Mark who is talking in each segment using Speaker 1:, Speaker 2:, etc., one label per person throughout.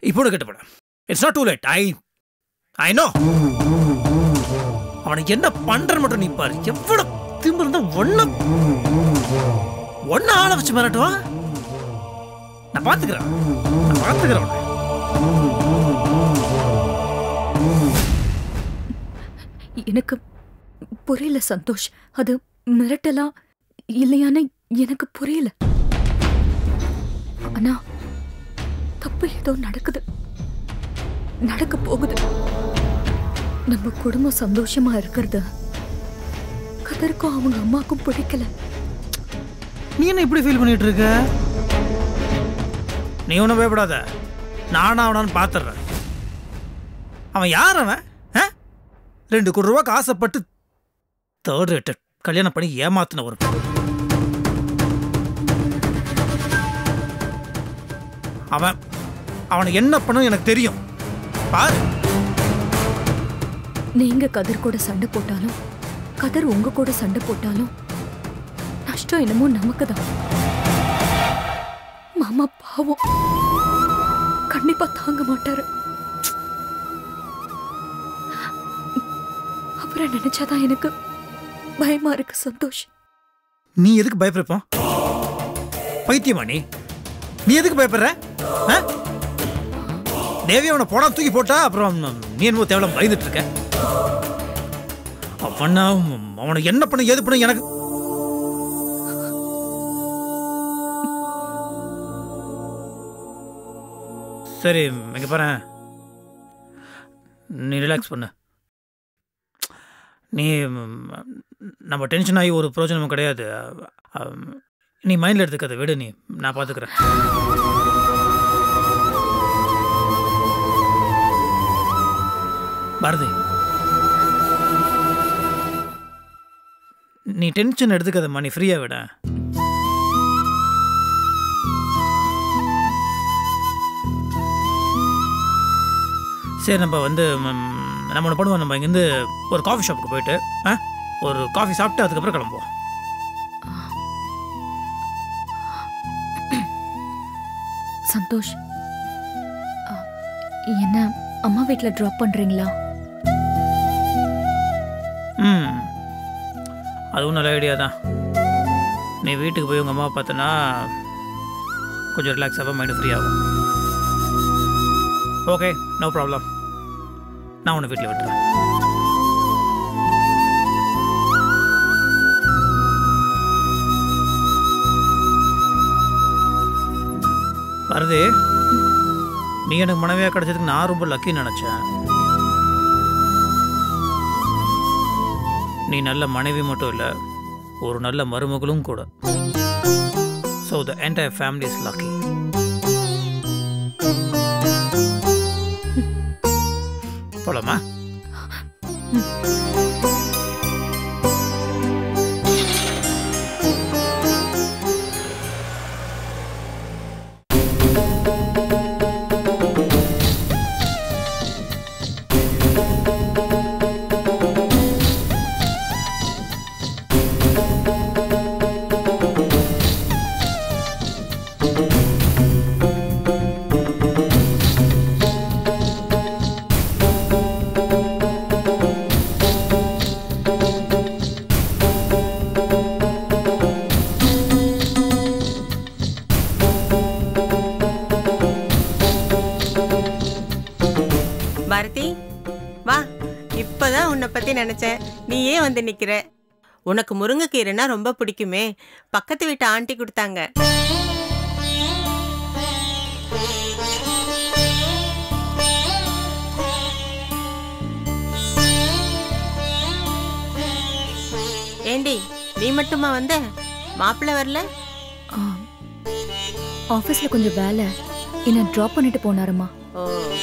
Speaker 1: இப்போ கட்டுப்பட it's not too late I I know அவனை என்ன பண்றன்னு மட்டும் நீ பாரு எவ்வளவு திம்பு இருந்தா ஒன்ன ஒன்ன ஆள வச்சு மிரட்டுவான் நான் பாத்துக்கிறேன் நான் பாத்துக்கிறேன் அவனை.
Speaker 2: எனக்கு புரியல சந்தோஷ் அது மிரட்டலா இல்லையான்னு எனக்கு புரியல ஆனா தப்பு ஏதோ நடக்குது நடக்க போகுது நம்ம குடும்பம் சந்தோஷமா இருக்கிறது கதருக்கும் அவங்க அம்மாக்கும் பிடிக்கல
Speaker 1: நீ என்ன இப்படி ஃபீல் பண்ணிட்டு இருக்க நீ ஒன்றும் பயப்படாத நானா அவனான்னு பார்த்துடுறேன் அவன் யார் அவன் ஆ? ரெண்டு கோடி ரூபாய்க்கு ஆசைப்பட்டு தேர்ட் ரேட்டு கல்யாணம் பண்ணி ஏமாத்தின ஒரு பெண். அவன் அவனை என்ன பண்ணணும் எனக்கு தெரியும் பாரு
Speaker 2: நீங்க கதிர் கூட சண்டை போட்டாலும் கதிர் உங்க கூட சண்டை போட்டாலும் நஷ்டம் என்னமோ நமக்கு தான் மாமா பாவம் கண்டிப்பா தாங்க மாட்டாரு அவரை நினைச்சாதான் எனக்கு பயமா இருக்கு சந்தோஷ்
Speaker 1: நீ எதுக்கு பயப்படுறப்போ பைத்தியமா நீ நீ எதுக்கு பயப்படுற ஆ? தேவி அவனை போனா தூக்கி போட்டா அப்புறம் நீ என்னமோ தேவலாம் பயந்துட்டு இருக்க அவனா அவனை என்ன பண்ண ஏது பண்ண எனக்கு சரி இங்க பாரு நீ ரிலாக்ஸ் பண்ணு நீ ம், நம்ம டென்ஷன் ஆகி ஒரு பிரயோஜனமும் கிடையாது அம், நீ மைண்டில் எடுத்துக்காத விடு நீ நான் பார்த்துக்கிறேன் பாரதி நீ டென்ஷன் எடுத்துக்காதம்மா நீ ஃப்ரீயாக விட சரி நம்ம வந்து ம், நம்ம ஒன்று பண்ணுவோம் நம்ம இங்கேருந்து ஒரு காஃபி ஷாப்புக்கு போயிட்டு ஆ ஒரு காஃபி சாப்பிட்டு அதுக்கப்புறம் கிளம்புவோம்
Speaker 2: சந்தோஷ் ஆ, என்ன அம்மா வீட்ல ட்ராப் பண்றீங்களா
Speaker 1: ம் அதுவும் நல்ல ஐடியா தான் நீ வீட்டுக்கு போய் உங்கள் அம்மா பார்த்தனா கொஞ்சம் ரிலாக்ஸாக மைண்டு ஃப்ரீ ஆகும் ஓகே நோ ப்ராப்ளம் நான் உன்னை வீட்டில் விட்டுறேன் வருது நீ எனக்கு மனைவியாக கிடைச்சதுக்கு நான் ரொம்ப லக்கின்னு நினச்சேன் நீ நல்ல மனைவி மட்டும் இல்லை ஒரு நல்ல மருமகளும் கூட so the entire family is lucky போலாமா
Speaker 3: பாரதி வா இப்பதான் உன்னை பத்தி நினைச்சேன் நீ ஏன் வந்து நிக்கிற உனக்கு முருங்கைக்கீரைனா ரொம்ப பிடிக்குமே பக்கத்து வீட்டு ஆண்டி கொடுத்தாங்க ஏண்டி நீ மட்டுமா வந்த மாப்பிள்ளை வரல
Speaker 2: ஆ, ஆஃபீஸ்ல கொஞ்சம் வேலை என்ன ட்ராப் பண்ணிட்டு போனாருமா
Speaker 3: ஓ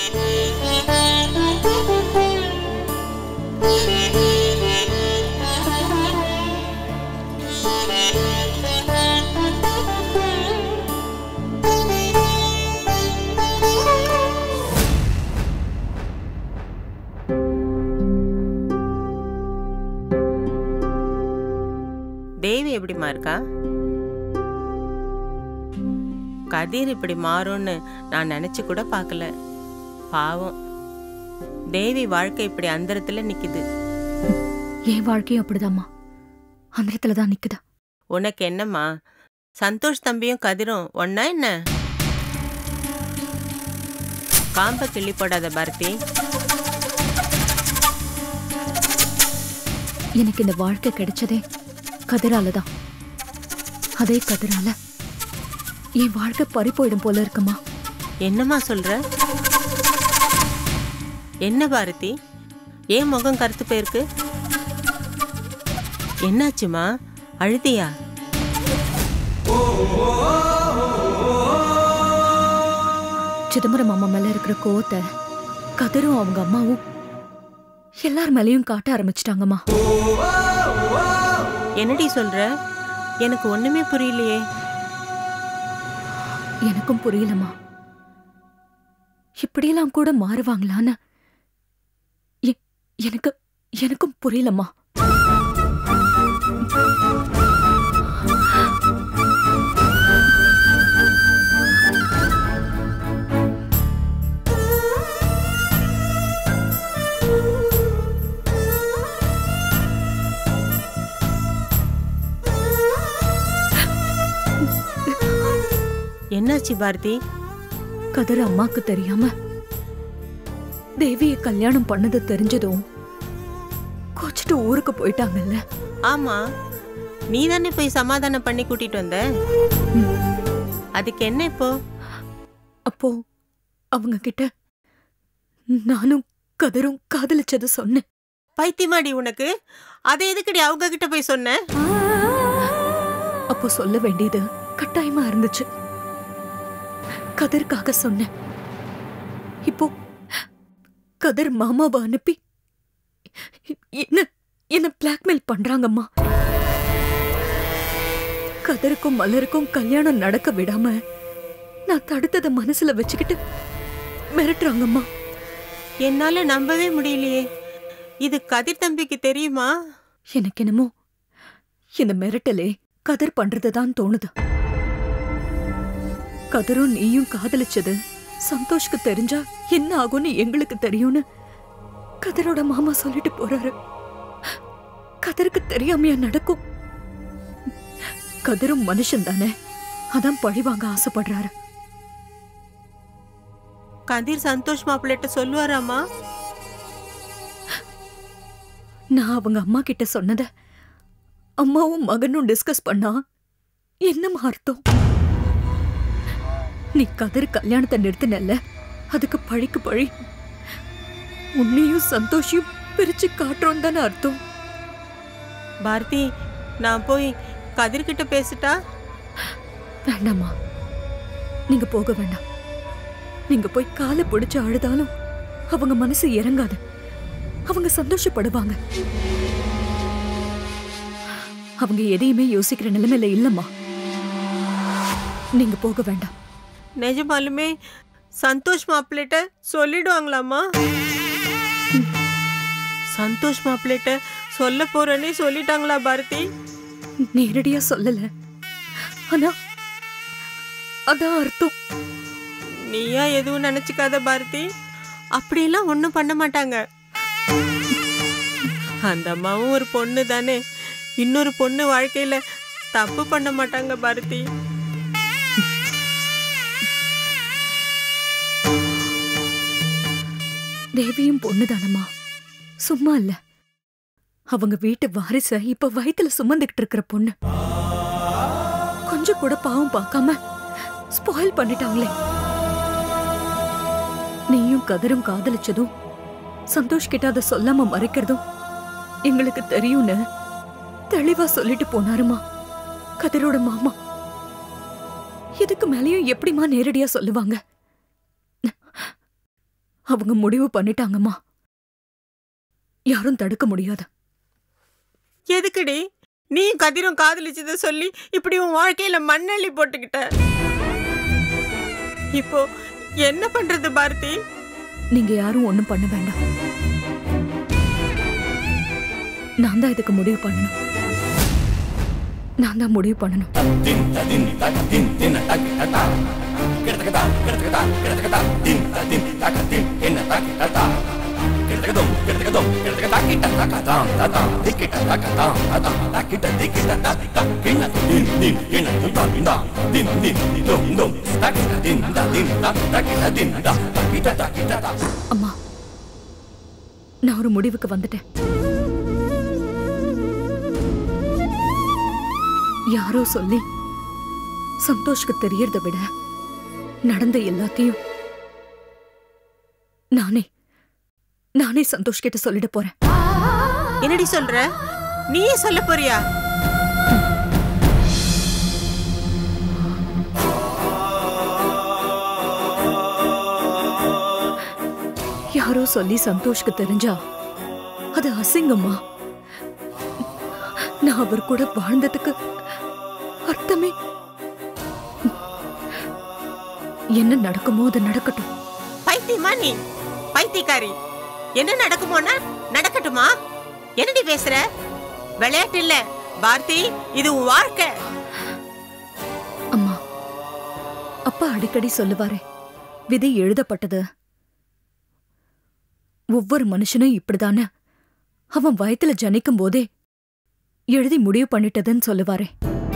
Speaker 3: தேவி எப்படிம்மா இருக்கா கதிர் இப்படி மாறும்னு நான் நினைச்சு கூட பார்க்கல பாவம் தேவி வாழ்க்கை இப்படி அந்தரத்துல நிக்குது
Speaker 2: என் வாழ்க்கையும் அப்படிதாம்மா அந்த தான் நிக்குது
Speaker 3: உனக்கு என்னம்மா சந்தோஷ் தம்பியும் கதிரும் ஒன்னா என்ன காம்ப கிள்ளி போடாத பாரதி
Speaker 2: எனக்கு இந்த வாழ்க்கை கிடைச்சதே கதிரால தான் அதே கதிரால என் வாழ்க்கை பறி போயிடும் போல இருக்குமா
Speaker 3: என்னம்மா சொல்ற என்ன பாரதி ஏன் முகம் கருத்து போயிருக்கு என்னாச்சுமா அழுதியா
Speaker 2: சிதம்பரம் அம்மா மேல இருக்கிற கோவத்தை கதிரும் அவங்க அம்மாவும் எல்லார் மேலயும் காட்ட ஆரம்பிச்சிட்டாங்கம்மா
Speaker 3: என்னடி சொல்ற எனக்கு ஒண்ணுமே புரியலையே
Speaker 2: எனக்கும் புரியலம்மா இப்படியெல்லாம் கூட மாறுவாங்களான்னு எ- எனக்கு எனக்கும் புரியலம்மா
Speaker 3: என்னாச்சு பாரதி
Speaker 2: கதிர் அம்மாக்கு தெரியாம தேவிய கல்யாணம் பண்ணது தெரிஞ்சதும் கோச்சிட்டு ஊருக்கு போயிட்டாங்கல்ல
Speaker 3: ஆமா நீ தானே போய் சமாதானம் பண்ணி கூட்டிட்டு வந்த அதுக்கு என்ன இப்போ
Speaker 2: அப்போ அவங்க கிட்ட நானும் கதிரும் காதலிச்சது சொன்னேன்
Speaker 3: பைத்தியமாடி உனக்கு அதை எதுக்குடி அவங்க கிட்ட போய் சொன்ன
Speaker 2: அப்போ சொல்ல வேண்டியது கட்டாயமா இருந்துச்சு கதிர்க்காக சொன்னேன் இப்போ கதிர் மாமாவை அனுப்பி என்ன என்ன பிளாக்மெயில் பண்றாங்கம்மா கதிருக்கும் மலருக்கும் கல்யாணம் நடக்க விடாம நான் தடுத்ததை மனசுல வச்சுக்கிட்டு மிரட்டுறாங்கம்மா
Speaker 3: என்னால நம்பவே முடியலையே இது கதிர் தம்பிக்கு தெரியுமா
Speaker 2: எனக்கு என்னமோ இந்த மிரட்டலே கதிர் பண்றதுதான் தோணுது கதிரும் நீயும் காதலிச்சது சந்தோஷ்க்கு தெரிஞ்சா என்ன ஆகும்னு எங்களுக்கு தெரியும்னு கதிரோட மாமா சொல்லிட்டு போறாரு கதிருக்கு தெரியாமையா நடக்கும் கதிரும் மனுஷன் தானே அதான் பழிவாங்க ஆசைப்படுறாரு
Speaker 3: கதிர் சந்தோஷ் மாப்பிள்ளைட்ட சொல்லுவாராமா
Speaker 2: நான் அவங்க அம்மா கிட்ட சொன்னத அம்மாவும் மகனும் டிஸ்கஸ் பண்ணா என்னம்மா அர்த்தம் நீ கதிர் கல்யாணத்தை நிறுத்தினல்ல அதுக்கு பழிக்கு பழி உன்னையும் சந்தோஷையும் பிரிச்சு காட்டுறோம் தானே அர்த்தம்
Speaker 3: பாரதி நான் போய் கதிர்கிட்ட பேசிட்டா
Speaker 2: வேண்டாம்மா நீங்க போக வேண்டாம் நீங்க போய் காலை பிடிச்சு அழுதாலும் அவங்க மனசு இறங்காது அவங்க சந்தோஷப்படுவாங்க அவங்க எதையுமே யோசிக்கிற நிலைமையில இல்லம்மா நீங்க போக வேண்டாம்
Speaker 3: நிஜமாலுமே சந்தோஷ் மாப்பிள்ளைட்ட சொல்லிடுவாங்களாமா சந்தோஷ் மாப்பிள்ளைட்ட சொல்ல போறேன்னே சொல்லிட்டாங்களா பாரதி
Speaker 2: நேரடியா சொல்லல ஆனா அதான் அர்த்தம்
Speaker 3: நீயா எதுவும் நினைச்சுக்காத பாரதி அப்படியெல்லாம் ஒன்றும் பண்ண மாட்டாங்க அந்த அம்மாவும் ஒரு பொண்ணு தானே இன்னொரு பொண்ணு வாழ்க்கையில தப்பு பண்ண மாட்டாங்க பாரதி
Speaker 2: தேவியும் பொண்ணுதானம்மா சும்மா இல்ல அவங்க வீட்டு வாரிச இப்ப வயித்துல சுமந்துகிட்டு இருக்கிற பொண்ணு கொஞ்சம் கூட பாவம் பார்க்காம ஸ்பாயில் பண்ணிட்டாங்களே நீயும் கதிரும் காதலிச்சதும் சந்தோஷ் கிட்ட அதை சொல்லாம மறைக்கிறதும் எங்களுக்கு தெரியும்னு தெளிவா சொல்லிட்டு போனாருமா கதிரோட மாமா இதுக்கு மேலயும் எப்படிம்மா நேரடியா சொல்லுவாங்க அவங்க முடிவு பண்ணிட்டாங்கம்மா யாரும் தடுக்க முடியாது
Speaker 3: எதுக்குடி நீ கதிரும் காதலிச்சத சொல்லி இப்படி உன் வாழ்க்கையில மண்ணள்ளி போட்டுக்கிட்ட இப்போ என்ன பண்றது பாரதி
Speaker 2: நீங்க யாரும் ஒண்ணும் பண்ண வேண்டாம் நான் தான் இதுக்கு முடிவு பண்ணணும் நான் தான் முடிவு பண்ணணும் அம்மா நான் ஒரு முடிவுக்கு வந்துட்டேன் யாரோ சொல்லி சந்தோஷ்க்கு தெரியறத விட நடந்த எல்லாத்தையும் நானே நானே சந்தோஷ் கிட்ட சொல்லிட போறேன்
Speaker 3: என்னடி சொல்ற நீயே சொல்ல போறியா
Speaker 2: யாரோ சொல்லி சந்தோஷ்க்கு தெரிஞ்சா அது அசிங்கம்மா நான் அவர் கூட வாழ்ந்ததுக்கு அர்த்தமே என்ன நடக்குமோ அது நடக்கட்டும்
Speaker 3: பைத்தியமா நீ பைத்தியக்காரி என்ன நடக்குமோனா நடக்கட்டுமா என்னடி பேசுற விளையாட்டு இல்ல பாரதி இது உன் வாழ்க்கை
Speaker 2: அம்மா அப்பா அடிக்கடி சொல்லுவாரே விதி எழுதப்பட்டது ஒவ்வொரு மனுஷனும் இப்படிதானே அவன் வயத்துல ஜனிக்கும் போதே எழுதி முடிவு பண்ணிட்டதுன்னு சொல்லுவாரே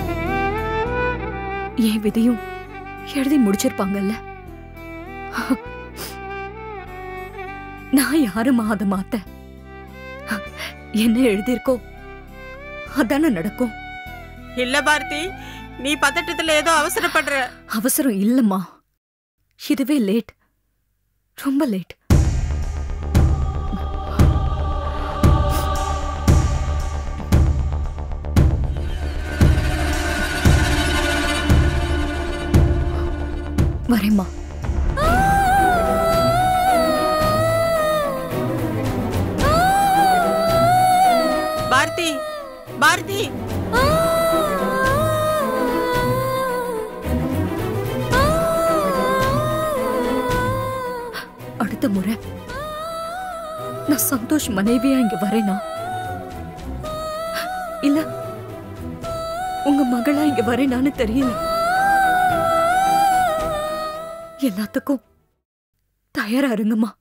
Speaker 2: என் விதியும் எழுதி முடிச்சிருப்பாங்கல்ல நான் யாருமா அதை மாத்த என்ன எழுதியிருக்கோ அதானே நடக்கும்
Speaker 3: இல்ல பாரதி நீ பதட்டத்துல ஏதோ அவசரப்படுற
Speaker 2: அவசரம் இல்லம்மா இதுவே லேட் ரொம்ப லேட் வரேம்மா
Speaker 3: பாரதி பாரதி
Speaker 2: அடுத்த முறை நான் சந்தோஷ் மனைவியா இங்க வரேனா இல்ல உங்க மகளா இங்க வரேனான்னு தெரியல எல்லாத்துக்கும் தயாரா இருங்கம்மா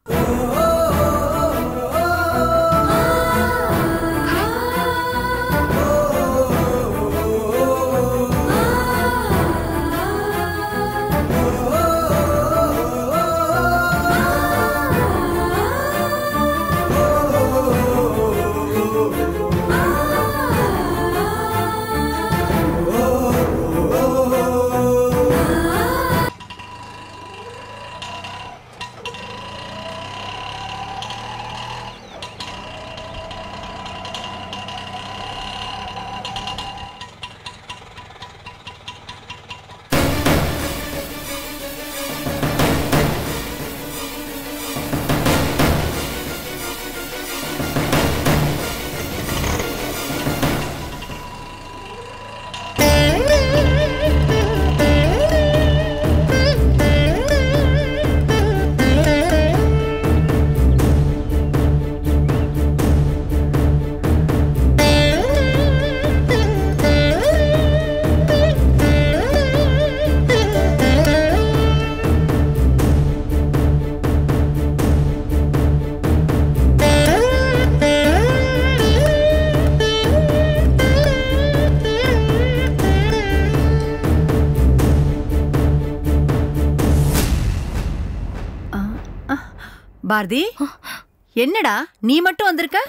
Speaker 4: பாரதி என்னடா நீ மட்டும் வந்திருக்க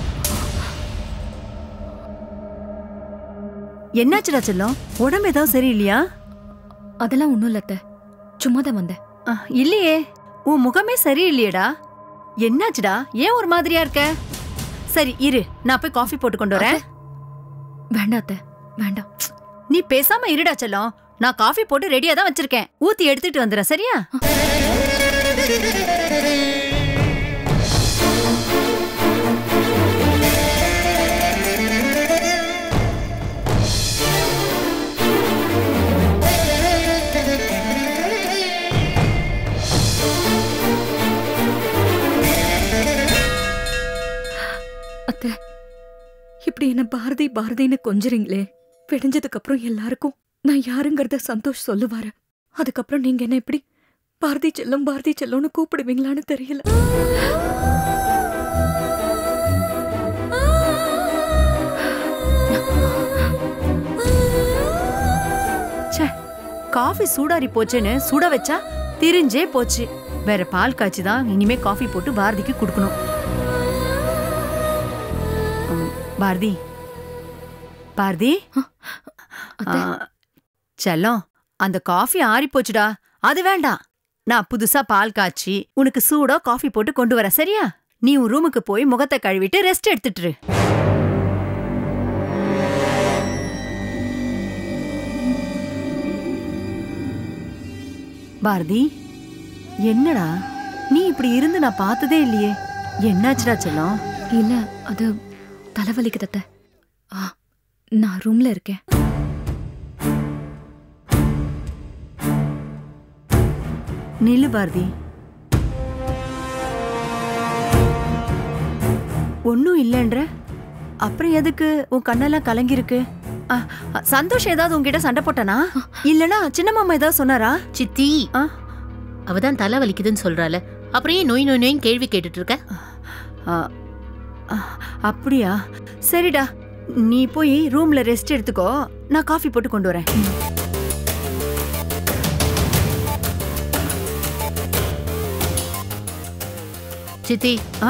Speaker 4: என்னாச்சுடா செல்லம் உடம்பு ஏதாவது சரியில்லையா
Speaker 2: அதெல்லாம் ஒண்ணும் இல்ல அத்தை சும்மா தான் வந்தேன்
Speaker 4: அ, இல்லையே உன் முகமே சரியில்லையேடா என்னாச்சுடா ஏன் ஒரு மாதிரியா இருக்க சரி இரு நான் போய் காஃபி போட்டு கொண்டு வரேன்
Speaker 2: வேண்டாம் அத்தை வேண்டாம்
Speaker 4: நீ பேசாம இருடா செல்லம் நான் காஃபி போட்டு ரெடியா தான் வச்சிருக்கேன் ஊத்தி எடுத்துட்டு வந்துடுறேன் சரியா
Speaker 2: அத்தை இப்படி என்ன பாரதி பாரதின்னு கொஞ்சறீங்களே விடிஞ்சதுக்கு அப்புறம் எல்லாருக்கும் நான் யாருங்கிறத சந்தோஷ் சொல்லுவாரு அதுக்கப்புறம் நீங்க என்ன இப்படி பாரதி செல்லம் பாரதி செல்லம்னு கூப்பிடுவீங்களான்னு தெரியல
Speaker 4: ச்சே காஃபி சூடாரி போச்சேன்னு சுட வச்சா திரிஞ்சே போச்சு வேற பால் காய்ச்சி தான் இனிமே காஃபி போட்டு பாரதிக்கு கொடுக்கணும் ம், பாரதி பாரதி ஆ, செல்லம் அந்த காஃபி ஆறி போச்சுடா அது வேண்டாம் நான் புதுசா பால் காய்ச்சி உனக்கு சூடா காஃபி போட்டு கொண்டு வரேன் சரியா நீ உன் ரூமுக்கு போய் முகத்தை கழுவிட்டு ரெஸ்ட் எடுத்துட்டு இரு. பாரதி என்னடா நீ இப்படி இருந்து நான் பார்த்ததே இல்லையே என்னாச்சுடா செல்லம்
Speaker 2: இல்ல அது தலைவலிக்கு தத்த நான் ரூம்ல இருக்கேன்
Speaker 4: நில்லு பாரதி ஒன்னும் இல்லைன்ற அப்புறம் எதுக்கு உன் கண்ணெல்லாம் கலங்கிருக்கு ஆ, ஆ, சந்தோஷ் ஏதாவது உன்கிட்ட சண்டை போட்டானா இல்லனா சின்ன மாமா ஏதாவது சொன்னாரா
Speaker 5: சித்தி
Speaker 4: ஆ?
Speaker 5: அவதான் தலை வலிக்குதுன்னு சொல்றால அப்புறம் ஏன் நோய் நோய் நோயின்னு கேள்வி கேட்டுட்டு இருக்க
Speaker 4: ஆ, ஆ, அப்படியா சரிடா நீ போய் ரூம்ல ரெஸ்ட் எடுத்துக்கோ நான் காஃபி போட்டு கொண்டு வரேன்
Speaker 5: சித்தி
Speaker 4: ஆ?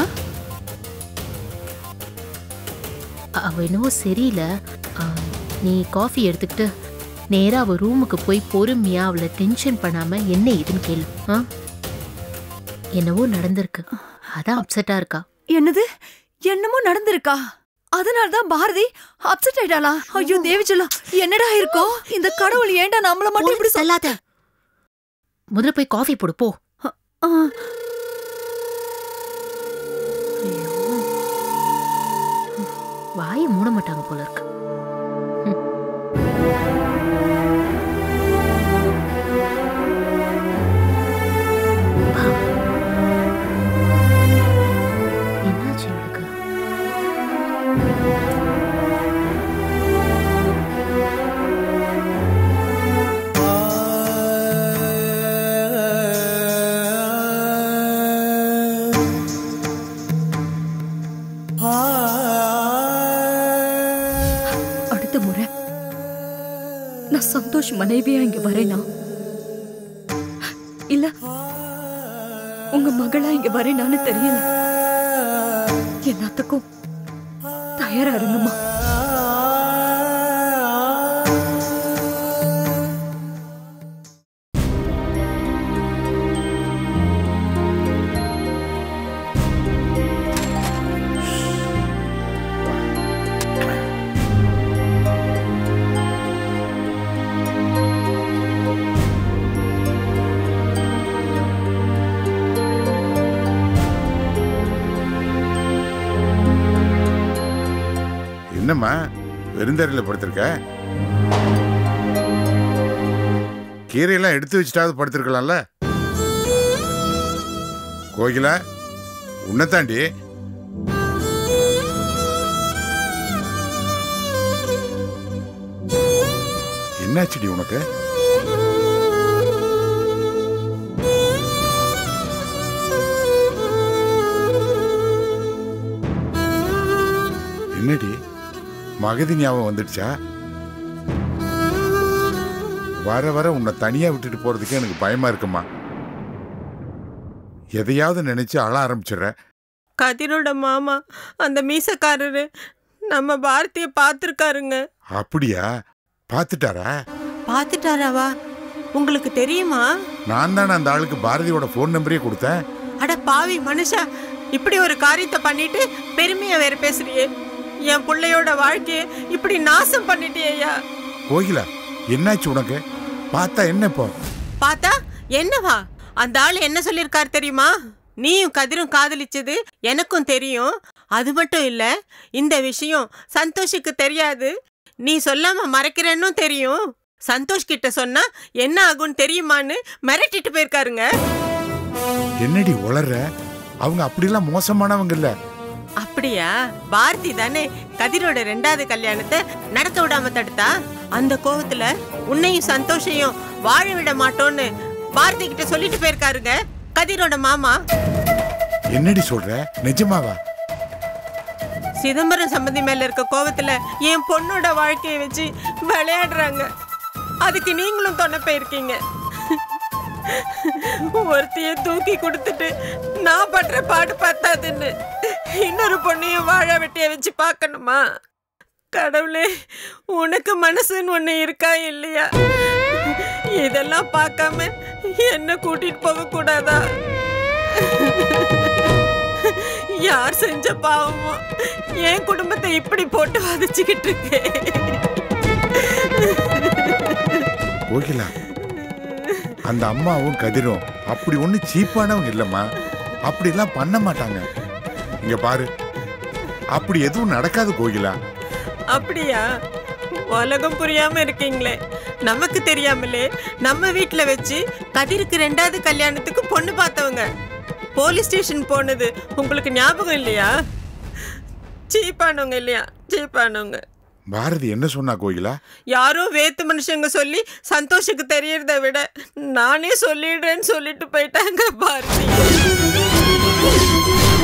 Speaker 5: அவ என்னவோ சரியில்லை ஆ, நீ காஃபி எடுத்துக்கிட்டு நேரா அவ ரூமுக்கு போய் பொறுமையா அவளை டென்ஷன் பண்ணாம என்ன ஏதுன்னு கேளு ஆ? என்னவோ நடந்திருக்கு அதான் அப்செட்டா இருக்கா
Speaker 4: என்னது என்னமோ நடந்திருக்கா அதனால தான் பாரதி அப்செட் ஆயிட்டாளா ஐயோ தேவி செல்லம் என்னடா இருக்கும் இந்த கடவுள் ஏன்டா நம்மள மட்டும் இப்படி சொல்ல
Speaker 5: சொல்லாத முதல்ல போய் காஃபி போடு போ
Speaker 4: ஆ,
Speaker 5: வாயை மூட மாட்டாங்க போல இருக்கு ம். வா. என்னாச்சு இவளுக்கு
Speaker 2: அடுத்த முறை நான் சந்தோஷ் மனைவியா இங்க வரேனா இல்ல உங்க மகளா இங்க வரேனான்னு தெரியல எல்லாத்துக்கும் தயாரா இருங்கம்மா
Speaker 6: என்னம்மா வெறுந்தரையில் படுத்திருக்க கீரையெல்லாம் எடுத்து வச்சுட்டாவது படுத்திருக்கலாம்ல கோகிலா உன்னைத்தாண்டி என்னாச்சுடி உனக்கு என்னடி மகதி ஞாபகம் வந்துடுச்சா வர வர உன்னை தனியா விட்டுட்டு போறதுக்கே எனக்கு பயமா இருக்குமா எதையாவது நினைச்சு அழ ஆரம்பிச்சிடுற
Speaker 3: கதிரோட மாமா அந்த மீசக்காரரு நம்ம பாரதிய பார்த்துருக்காருங்க
Speaker 6: அப்படியா பார்த்துட்டாரா
Speaker 3: பார்த்துட்டாராவா உங்களுக்கு தெரியுமா
Speaker 6: நான் தானே அந்த ஆளுக்கு பாரதியோட ஃபோன் நம்பரே கொடுத்தேன்
Speaker 3: அட பாவி மனுஷா இப்படி ஒரு காரியத்தை பண்ணிட்டு பெருமையா வேற பேசுறியே என் பிள்ளையோட வாழ்க்கைய இப்படி நாசம் பண்ணிட்டியா
Speaker 6: கோகிலா என்னாச்சு உனக்கு பார்த்தா என்ன இப்போ
Speaker 3: பார்த்தா என்னவா அந்த ஆள் என்ன சொல்லியிருக்காரு தெரியுமா நீயும் கதிரும் காதலிச்சது எனக்கும் தெரியும் அது மட்டும் இல்ல இந்த விஷயம் சந்தோஷுக்கு தெரியாது நீ சொல்லாம மறைக்கிறேன்னு தெரியும் சந்தோஷ் கிட்ட சொன்னா என்ன ஆகும்னு தெரியுமான்னு மிரட்டிட்டு போயிருக்காருங்க
Speaker 6: என்னடி உளர்ற அவங்க அப்படிலாம் மோசமானவங்க இல்ல
Speaker 3: அப்படியா பாரதி தானே கதிரோட ரெண்டாவது கல்யாணத்தை நடக்க விடாம தடுத்தா அந்த கோவத்துல உன்னையும் சந்தோஷையும் வாழ விட மாட்டோன்னு பாரதி கிட்ட சொல்லிட்டு போயிருக்காருங்க கதிரோட மாமா
Speaker 6: என்னடி சொல்ற நிஜமாவா
Speaker 3: சிதம்பரம் சம்பந்தி மேல இருக்க கோவத்துல என் பொண்ணோட வாழ்க்கையை வச்சு விளையாடுறாங்க அதுக்கு நீங்களும் துணை போயிருக்கீங்க ஒருத்தைய தூக்கி கொடுத்துட்டு நான் படுற பாடு பத்தாதுன்னு இன்னொரு பொண்ணையும் வாழ வெட்டிய வச்சு பார்க்கணுமா கடவுளே உனக்கு மனசுன்னு ஒண்ணு இருக்கா இல்லையா இதெல்லாம் பார்க்காம என்ன கூட்டிட்டு போக கூடாதா யார் செஞ்ச பாவமோ என் குடும்பத்தை இப்படி போட்டு வதச்சுக்கிட்டு இருக்கு
Speaker 6: கோகிலா அந்த அம்மாவும் கதிரும் அப்படி ஒண்ணு சீப்பானவங்க இல்லம்மா அப்படிலாம் பண்ண மாட்டாங்க இங்க பாரு அப்படி எதுவும் நடக்காது கோகிலா
Speaker 3: அப்படியா உலகம் புரியாம இருக்கீங்களே நமக்கு தெரியாமலே நம்ம வீட்ல வச்சு கதிருக்கு ரெண்டாவது கல்யாணத்துக்கு பொண்ணு பார்த்தவங்க போலீஸ் ஸ்டேஷன் போனது உங்களுக்கு ஞாபகம் இல்லையா சீப்பானவங்க இல்லையா சீப்பானவங்க
Speaker 6: பாரதி என்ன சொன்னா கோகிலா
Speaker 3: யாரோ வேத்து மனுஷங்க சொல்லி சந்தோஷுக்கு தெரியறத விட நானே சொல்லிடுறேன்னு சொல்லிட்டு போயிட்டாங்க பாரதி